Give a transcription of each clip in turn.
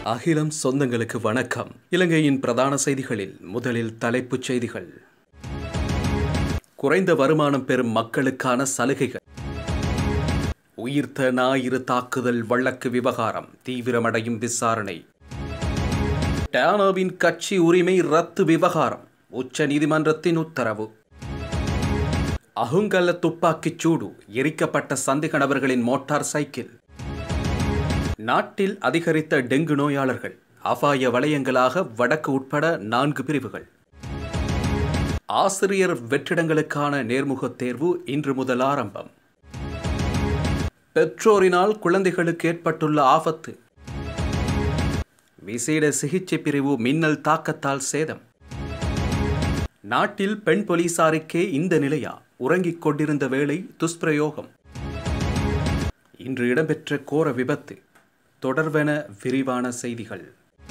அகிலம் சொந்தங்களுக்கு வணக்கம் இலங்கையின் பிரதான செய்திகளில் முதலில் தலைப்புச் செய்திகள் குறைந்த வருமானம் பெறும் மக்களுக்கான சலுகைகள் உயிர்த்த ஞாயிறு தாக்குதல் வழக்கு விவகாரம் தீவிரமடையும் விசாரணை டயானாவின் கட்சி உரிமை ரத்து விவகாரம் உச்ச நீதிமன்றத்தின் உத்தரவு அகுங்கல்ல துப்பாக்கிச் சூடு எரிக்கப்பட்ட சந்தேக நபர்களின் மோட்டார் சைக்கிள் நாட்டில் அதிகரித்த டெங்கு நோயாளர்கள் அபாய வலயங்களாக வடக்கு உட்பட நான்கு பிரிவுகள் ஆசிரியர் வெற்றிடங்களுக்கான நேர்முகத் தேர்வு இன்று முதல் ஆரம்பம் பெற்றோரினால் குழந்தைகளுக்கு ஏற்பட்டுள்ள ஆபத்து விசேட சிகிச்சை பிரிவு மின்னல் தாக்கத்தால் சேதம் நாட்டில் பெண் போலீசாருக்கே இந்த நிலையா உறங்கிக் கொண்டிருந்த வேளை துஷ்பிரயோகம் இன்று இடம்பெற்ற கோர விபத்து தொடர்வென விரிவான செய்திகள்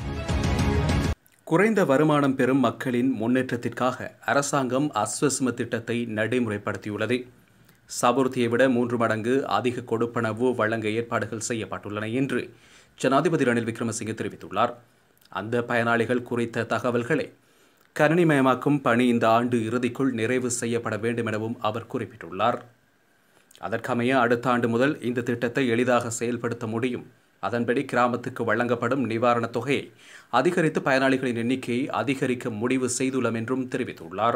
குறைந்த வருமானம் பெறும் மக்களின் முன்னேற்றத்திற்காக அரசாங்கம் அஸ்வஸ்ம திட்டத்தை நடைமுறைப்படுத்தியுள்ளது சபுர்த்தியை விட மூன்று மடங்கு அதிக கொடுப்பனவு வழங்க ஏற்பாடுகள் செய்யப்பட்டுள்ளன என்று ஜனாதிபதி ரணில் விக்ரமசிங்கே தெரிவித்துள்ளார் அந்த பயனாளிகள் குறித்த தகவல்களை கணினிமயமாக்கும் பணி இந்த ஆண்டு இறுதிக்குள் நிறைவு செய்யப்பட வேண்டும் எனவும் அவர் குறிப்பிட்டுள்ளார் அதற்கமைய அடுத்த ஆண்டு முதல் இந்த திட்டத்தை எளிதாக செயல்படுத்த முடியும் அதன்படி கிராமத்துக்கு வழங்கப்படும் நிவாரணத் தொகையை அதிகரித்து பயனாளிகளின் எண்ணிக்கையை அதிகரிக்க முடிவு செய்துள்ளோம் என்றும் தெரிவித்துள்ளார்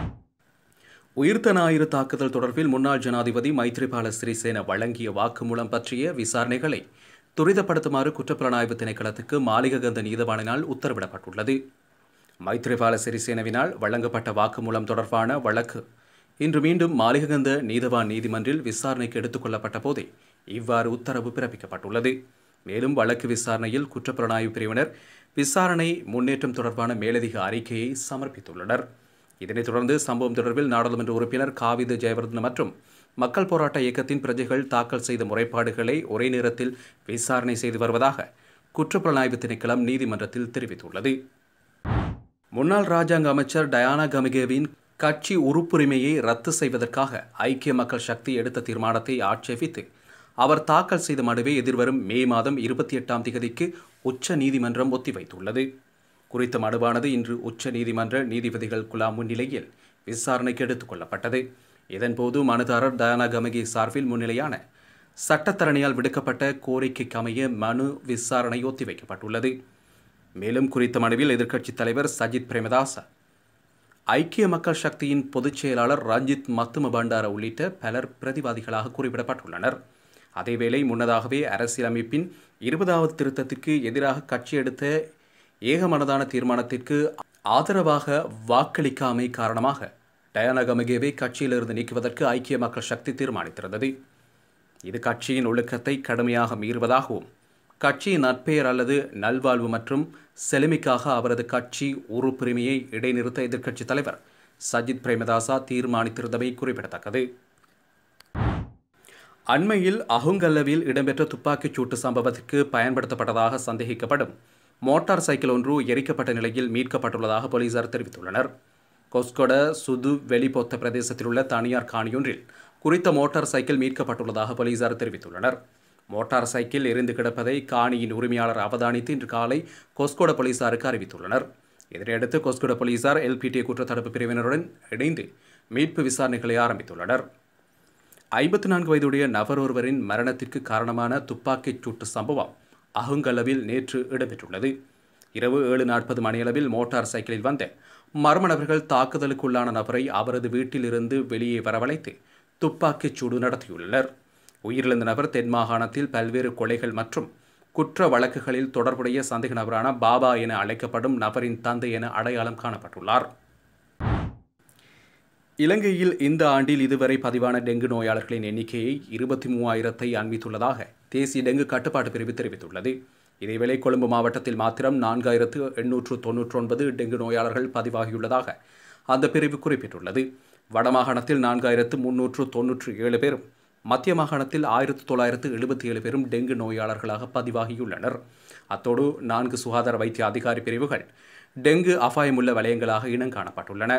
உயிர்த்த ஞாயிறு தாக்குதல் தொடர்பில் முன்னாள் ஜனாதிபதி மைத்ரிபால சிறிசேன வழங்கிய வாக்குமூலம் பற்றிய விசாரணைகளை துரிதப்படுத்துமாறு குற்றப்புலனாய்வு திணைக்களத்துக்கு மாளிககந்த நீதவானினால் உத்தரவிடப்பட்டுள்ளது மைத்ரிபால சிறிசேனவினால் வழங்கப்பட்ட வாக்குமூலம் தொடர்பான வழக்கு இன்று மீண்டும் மாளிககந்த நீதவான் நீதிமன்றில் விசாரணைக்கு எடுத்துக் கொள்ளப்பட்ட போதே இவ்வாறு உத்தரவு பிறப்பிக்கப்பட்டுள்ளது மேலும் வழக்கு விசாரணையில் குற்றப்புலனாய்வு பிரிவினர் விசாரணை முன்னேற்றம் தொடர்பான மேலதிக அறிக்கையை சமர்ப்பித்துள்ளனர் இதனைத் தொடர்ந்து சம்பவம் தொடர்பில் நாடாளுமன்ற உறுப்பினர் காவித ஜெயவர்தன மற்றும் மக்கள் போராட்ட இயக்கத்தின் பிரஜைகள் தாக்கல் செய்த முறைப்பாடுகளை ஒரே நேரத்தில் விசாரணை செய்து வருவதாக குற்றப்புலனாய்வு திணைக்களம் நீதிமன்றத்தில் தெரிவித்துள்ளது முன்னாள் ராஜாங்க அமைச்சர் டயானா கமிகேவின் கட்சி உறுப்புரிமையை ரத்து செய்வதற்காக ஐக்கிய மக்கள் சக்தி எடுத்த தீர்மானத்தை ஆட்சேபித்து அவர் தாக்கல் செய்த மனுவை எதிர்வரும் மே மாதம் இருபத்தி எட்டாம் தேதிக்கு உச்ச நீதிமன்றம் ஒத்திவைத்துள்ளது குறித்த மனுவானது இன்று உச்ச நீதிமன்ற நீதிபதிகள் குழா முன்னிலையில் விசாரணைக்கு எடுத்துக் கொள்ளப்பட்டது இதன்போது மனுதாரர் தயானா கமகி சார்பில் முன்னிலையான சட்டத்தரணியால் விடுக்கப்பட்ட கோரிக்கைக்கு அமைய மனு விசாரணை ஒத்திவைக்கப்பட்டுள்ளது மேலும் குறித்த மனுவில் எதிர்க்கட்சித் தலைவர் சஜித் பிரேமதாச ஐக்கிய மக்கள் சக்தியின் பொதுச் செயலாளர் ரஞ்சித் மத்தும பண்டார உள்ளிட்ட பலர் பிரதிவாதிகளாக குறிப்பிடப்பட்டுள்ளனர் அதேவேளை முன்னதாகவே அரசியலமைப்பின் இருபதாவது திருத்தத்திற்கு எதிராக கட்சி எடுத்த ஏகமனதான தீர்மானத்திற்கு ஆதரவாக வாக்களிக்காமை காரணமாக டயானா கமகேவை கட்சியிலிருந்து நீக்குவதற்கு ஐக்கிய மக்கள் சக்தி தீர்மானித்திருந்தது இது கட்சியின் ஒழுக்கத்தை கடுமையாக மீறுவதாகவும் கட்சியின் நற்பெயர் அல்லது நல்வாழ்வு மற்றும் செழுமைக்காக அவரது கட்சி உறுப்புரிமையை இடைநிறுத்த எதிர்க்கட்சித் தலைவர் சஜித் பிரேமதாசா தீர்மானித்திருந்தமை குறிப்பிடத்தக்கது அண்மையில் அகுங்கல்லவில் இடம்பெற்ற துப்பாக்கிச் சூட்டு சம்பவத்திற்கு பயன்படுத்தப்பட்டதாக சந்தேகிக்கப்படும் மோட்டார் சைக்கிள் ஒன்று எரிக்கப்பட்ட நிலையில் மீட்கப்பட்டுள்ளதாக போலீசார் தெரிவித்துள்ளனர் கொஸ்கொட சுது வெளிப்பொத்த பிரதேசத்தில் உள்ள தனியார் காணியொன்றில் குறித்த மோட்டார் சைக்கிள் மீட்கப்பட்டுள்ளதாக போலீசார் தெரிவித்துள்ளனர் மோட்டார் சைக்கிள் எரிந்து கிடப்பதை காணியின் உரிமையாளர் அவதானித்து இன்று காலை கொஸ்கோட போலீசாருக்கு அறிவித்துள்ளனர் இதனையடுத்து கொஸ்கோட போலீசார் எல்பிடி குற்றத்தடுப்பு பிரிவினருடன் இணைந்து மீட்பு விசாரணைகளை ஆரம்பித்துள்ளனர் ஐம்பத்தி நான்கு வயதுடைய நபர் ஒருவரின் மரணத்திற்கு காரணமான துப்பாக்கிச் சூட்டு சம்பவம் அகுங்கலவில் நேற்று இடம்பெற்றுள்ளது இரவு ஏழு நாற்பது மணியளவில் மோட்டார் சைக்கிளில் வந்த மர்ம நபர்கள் தாக்குதலுக்குள்ளான நபரை அவரது வீட்டிலிருந்து வெளியே வரவழைத்து துப்பாக்கிச் சூடு நடத்தியுள்ளனர் உயிரிழந்த நபர் தென் மாகாணத்தில் பல்வேறு கொலைகள் மற்றும் குற்ற வழக்குகளில் தொடர்புடைய சந்தேக நபரான பாபா என அழைக்கப்படும் நபரின் தந்தை என அடையாளம் காணப்பட்டுள்ளார் இலங்கையில் இந்த ஆண்டில் இதுவரை பதிவான டெங்கு நோயாளர்களின் எண்ணிக்கையை இருபத்தி மூவாயிரத்தை அண்மித்துள்ளதாக தேசிய டெங்கு கட்டுப்பாட்டு பிரிவு தெரிவித்துள்ளது இதேவேளை கொழும்பு மாவட்டத்தில் மாத்திரம் நான்காயிரத்து எண்ணூற்று தொன்னூற்றி ஒன்பது டெங்கு நோயாளர்கள் பதிவாகியுள்ளதாக அந்த பிரிவு குறிப்பிட்டுள்ளது வடமாகாணத்தில் நான்காயிரத்து முன்னூற்று தொன்னூற்று ஏழு பேரும் மத்திய மாகாணத்தில் ஆயிரத்து தொள்ளாயிரத்து எழுபத்தி ஏழு பேரும் டெங்கு நோயாளர்களாக பதிவாகியுள்ளனர் அத்தோடு நான்கு சுகாதார வைத்திய அதிகாரி பிரிவுகள் டெங்கு அபாயமுள்ள வலயங்களாக இனங்காணப்பட்டுள்ளன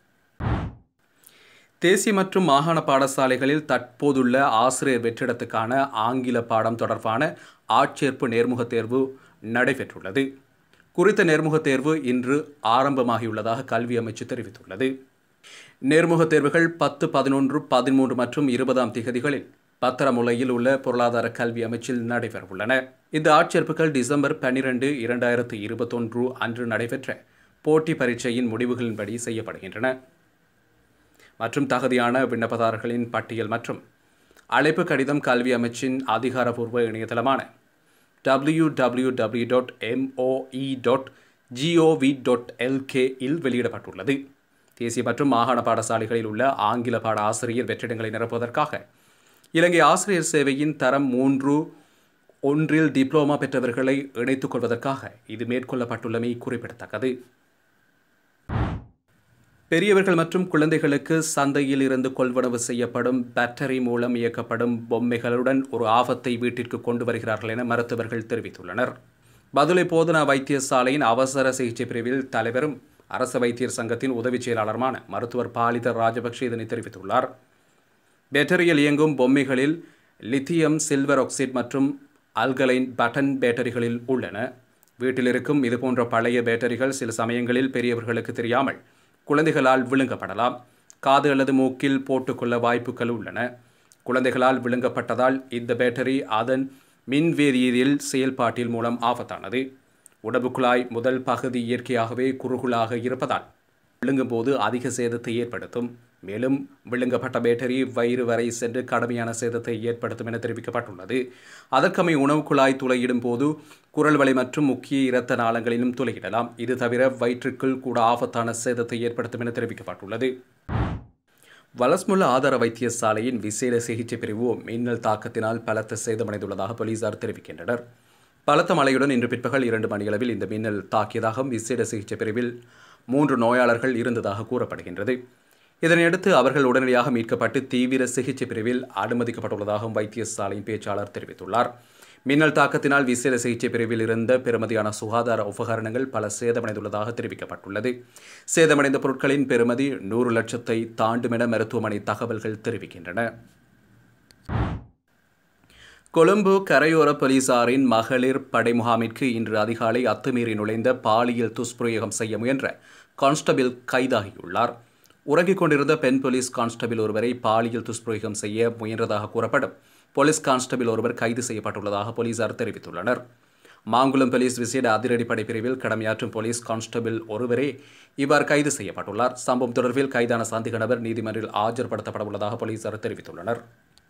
தேசிய மற்றும் மாகாண பாடசாலைகளில் தற்போதுள்ள ஆசிரியர் வெற்றிடத்துக்கான ஆங்கில பாடம் தொடர்பான ஆட்சேர்ப்பு நேர்முகத் தேர்வு நடைபெற்றுள்ளது குறித்த நேர்முகத் தேர்வு இன்று ஆரம்பமாகியுள்ளதாக கல்வி அமைச்சு தெரிவித்துள்ளது நேர்முகத் தேர்வுகள் பத்து பதினொன்று பதிமூன்று மற்றும் இருபதாம் திகதிகளில் பத்திரமுலையில் உள்ள பொருளாதார கல்வி அமைச்சில் நடைபெறவுள்ளன இந்த ஆட்சேர்ப்புகள் டிசம்பர் பன்னிரண்டு இரண்டாயிரத்து இருபத்தொன்று அன்று நடைபெற்ற போட்டி பரீட்சையின் முடிவுகளின்படி செய்யப்படுகின்றன மற்றும் தகுதியான விண்ணப்பதாரர்களின் பட்டியல் மற்றும் அழைப்பு கடிதம் கல்வி அமைச்சின் அதிகாரப்பூர்வ இணையதளமான W W W dot MOE dot GOV dot LK இல் வெளியிடப்பட்டுள்ளது தேசிய மற்றும் மாகாண பாடசாலைகளில் உள்ள ஆங்கில பாட ஆசிரியர் வெற்றிடங்களை நிரப்புவதற்காக இலங்கை ஆசிரியர் சேவையின் தரம் மூன்று ஒன்றில் டிப்ளோமா பெற்றவர்களை இணைத்துக் கொள்வதற்காக இது மேற்கொள்ளப்பட்டுள்ளமை குறிப்பிடத்தக்கது பெரியவர்கள் மற்றும் குழந்தைகளுக்கு சந்தையில் இருந்து கொள்வனவு செய்யப்படும் பேட்டரி மூலம் இயக்கப்படும் பொம்மைகளுடன் ஒரு ஆபத்தை வீட்டிற்கு கொண்டு வருகிறார்கள் என மருத்துவர்கள் தெரிவித்துள்ளனர் பதுளை போதனா வைத்தியசாலையின் அவசர சிகிச்சை பிரிவில் தலைவரும் அரசு வைத்தியர் சங்கத்தின் உதவிச் செயலாளருமான மருத்துவர் பாலிதர் ராஜபக்ஷ இதனை தெரிவித்துள்ளார் பேட்டரியில் இயங்கும் பொம்மைகளில் லித்தியம் சில்வர் ஆக்சைடு மற்றும் அல்கலைன் பட்டன் பேட்டரிகளில் உள்ளன வீட்டில் இருக்கும் இதுபோன்ற பழைய பேட்டரிகள் சில சமயங்களில் பெரியவர்களுக்கு தெரியாமல் குழந்தைகளால் விழுங்கப்படலாம் காது அல்லது மூக்கில் போட்டுக்கொள்ள வாய்ப்புகள் உள்ளன குழந்தைகளால் விழுங்கப்பட்டதால் இந்த பேட்டரி அதன் மின்வேதியியல் செயல்பாட்டில் மூலம் ஆபத்தானது உடம்புக்குழாய் முதல் பகுதி இயற்கையாகவே குறுகுலாக இருப்பதால் விழுங்கும்போது அதிக சேதத்தை ஏற்படுத்தும் மேலும் விழுங்கப்பட்ட பேட்டரி வயிறு வரை சென்று கடுமையான சேதத்தை ஏற்படுத்தும் என தெரிவிக்கப்பட்டுள்ளது அதற்கமை உணவு குழாய் துளையிடும் போது குரல் வலை மற்றும் முக்கிய இரத்த நாளங்களிலும் துளையிடலாம் இது தவிர வயிற்றுக்குள் கூட ஆபத்தான சேதத்தை ஏற்படுத்தும் என தெரிவிக்கப்பட்டுள்ளது வலஸ்முல்ல ஆதார வைத்தியசாலையின் விசேட சிகிச்சை பிரிவு மின்னல் தாக்கத்தினால் பலத்த சேதமடைந்துள்ளதாக போலீசார் தெரிவிக்கின்றனர் பலத்த மழையுடன் இன்று பிற்பகல் இரண்டு மணியளவில் இந்த மின்னல் தாக்கியதாகவும் விசேட சிகிச்சை பிரிவில் மூன்று நோயாளர்கள் இருந்ததாக கூறப்படுகின்றது இதனையடுத்து அவர்கள் உடனடியாக மீட்கப்பட்டு தீவிர சிகிச்சை பிரிவில் அனுமதிக்கப்பட்டுள்ளதாகவும் வைத்தியசாலையின் பேச்சாளர் தெரிவித்துள்ளார் மின்னல் தாக்கத்தினால் விசேட சிகிச்சை பிரிவில் இருந்த பெறுமதியான சுகாதார உபகரணங்கள் பல சேதமடைந்துள்ளதாக தெரிவிக்கப்பட்டுள்ளது சேதமடைந்த பொருட்களின் பெறுமதி நூறு லட்சத்தை தாண்டும் என மருத்துவமனை தகவல்கள் தெரிவிக்கின்றன கொழும்பு கரையோர போலீசாரின் மகளிர் படை முகாமிற்கு இன்று அதிகாலை அத்துமீறி நுழைந்த பாலியல் துஷ்பிரயோகம் செய்ய முயன்ற கான்ஸ்டபிள் கைதாகியுள்ளார் உறங்கிக் கொண்டிருந்த பெண் போலீஸ் கான்ஸ்டபிள் ஒருவரை பாலியல் துஷ்பிரயோகம் செய்ய முயன்றதாக கூறப்படும் போலீஸ் கான்ஸ்டபிள் ஒருவர் கைது செய்யப்பட்டுள்ளதாக போலீசார் தெரிவித்துள்ளனர் மாங்குளம் போலீஸ் விசேட அதிரடிப்படை பிரிவில் கடமையாற்றும் போலீஸ் கான்ஸ்டபிள் ஒருவரே இவ்வாறு கைது செய்யப்பட்டுள்ளார் சம்பவம் தொடர்பில் கைதான சந்தேக நபர் நீதிமன்றில் ஆஜர்படுத்தப்பட உள்ளதாக போலீசார் தெரிவித்துள்ளனர்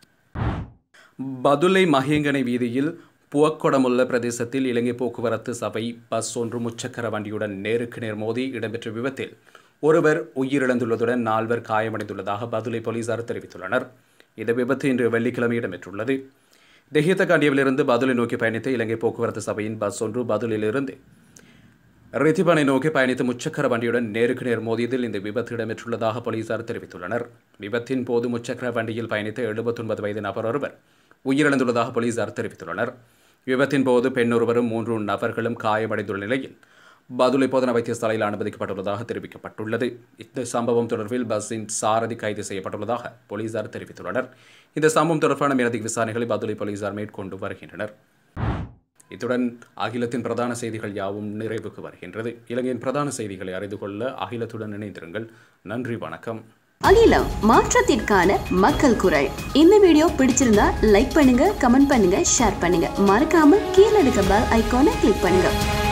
பதுளை மகேங்கனை வீதியில் புவக்கொடமுள்ள பிரதேசத்தில் இலங்கை போக்குவரத்து சபை பஸ் ஒன்று முச்சக்கர வண்டியுடன் நேருக்கு நேர் மோதி இடம்பெற்ற விபத்தில் ஒருவர் உயிரிழந்துள்ளதுடன் நால்வர் காயமடைந்துள்ளதாக பதுளை போலீசார் தெரிவித்துள்ளனர் இந்த விபத்து இன்று வெள்ளிக்கிழமை இடம்பெற்றுள்ளது தெஹியத்தகாண்டியவிலிருந்து பதுளை நோக்கி பயணித்த இலங்கை போக்குவரத்து சபையின் பஸ் ஒன்று பதுளிலிருந்து ரித்திபனை நோக்கி பயணித்த முச்சக்கர வண்டியுடன் நேருக்கு நேர் மோதியதில் இந்த விபத்து இடம்பெற்றுள்ளதாக போலீசார் தெரிவித்துள்ளனர் விபத்தின் போது முச்சக்கர வண்டியில் பயணித்த எழுபத்தொன்பது வயது நபர் ஒருவர் உயிரிழந்துள்ளதாக போலீசார் தெரிவித்துள்ளனர் விபத்தின் போது பெண் ஒருவரும் மூன்று நபர்களும் காயமடைந்துள்ள நிலையில் பதுளை போதனா வைத்தியசாலையில் அனுமதிக்கப்பட்டுள்ளதாக தெரிவிக்கப்பட்டுள்ளது இந்த சம்பவம் தொடர்பில் பஸ்ஸின் சாரதி கைது செய்யப்பட்டுள்ளதாக போலீசார் தெரிவித்துள்ளனர் இந்த சம்பவம் தொடர்பான மேலதிக விசாரணைகளை பதுளை போலீசார் மேற்கொண்டு வருகின்றனர் இத்துடன் அகிலத்தின் பிரதான செய்திகள் யாவும் நிறைவுக்கு வருகின்றது இலங்கையின் பிரதான செய்திகளை அறிந்து கொள்ள அகிலத்துடன் இணைந்திருங்கள் நன்றி வணக்கம் அகிலம் மாற்றத்திற்கான மக்கள் குரல் இந்த வீடியோ பிடிச்சிருந்தா லைக் பண்ணுங்க கமெண்ட் பண்ணுங்க ஷேர் பண்ணுங்க மறக்காம கீழே இருக்க பெல் ஐகானை கிளிக் பண்ணுங்க